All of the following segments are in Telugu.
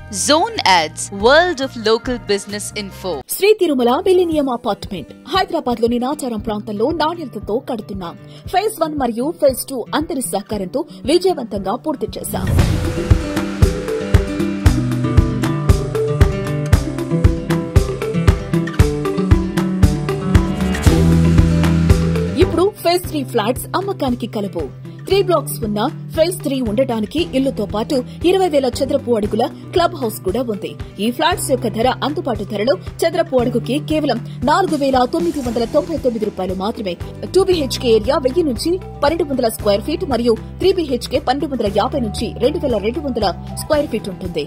Zone Ads, World of Local Business Info. Shri Tirumala millennium apartment Hyderabad లోని నాచారం ప్రాంతంలో నాణ్యతతో కడుతున్నాం ఫేజ్ వన్ మరియు ఫేజ్ టూ అందరి సహకారంతో విజయవంతంగా పూర్తి చేశాం ఇప్పుడు ఫేజ్ త్రీ ఫ్లాట్స్ అమ్మకానికి కలవు త్రీ బ్లాక్స్ ఉన్న ఫేజ్ త్రీ ఉండటానికి ఇల్లుతో పాటు ఇరవై వేల చదరపు అడుగుల క్లబ్ హౌస్ కూడా ఉంది ఈ ఫ్లాట్స్ యొక్క ధర అందుబాటు ధరలో చదరపు అడుగుకి కేవలం నాలుగు వేల తొమ్మిది వందల తొంభై తొమ్మిది రూపాయలు మాత్రమే టూ బీహెచ్కే ఏరియా వెయ్యి నుంచి పన్నెండు వందల స్క్వేర్ ఫీట్ మరియు త్రీ బీహెచ్కే పన్నెండు వందల యాభై నుంచి రెండు వేల రెండు వందల స్క్వేర్ ఫీట్ ఉంటుంది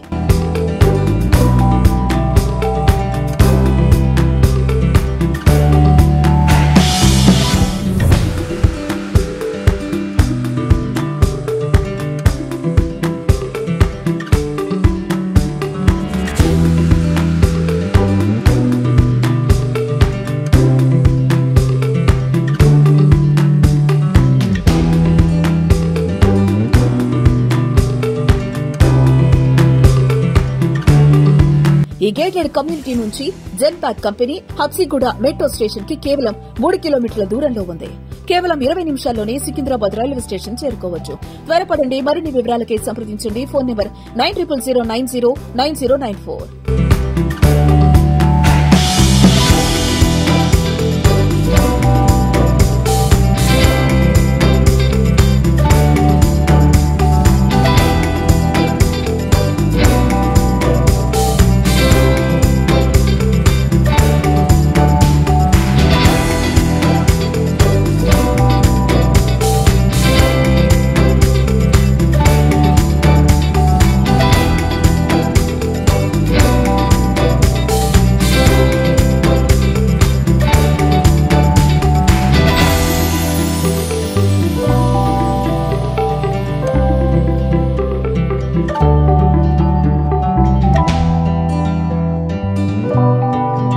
ఈ గేటెడ్ కమ్యూనిటీ నుంచి Genpact company Habsiguda metro station కి కేవలం మూడు కిలోమీటర్ల దూరంలో ఉంది కేవలం ఇరవై నిమిషాల్లోనే సికింద్రాబాద్ రైల్వే స్టేషన్ చేరుకోవచ్చు త్వరపడండి మరిన్ని వివరాలకై సంప్రదించండి phone number nine triple zero nine zero nine zero nine four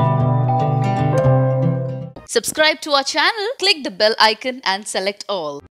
Subscribe to our channel, click the bell icon and select all.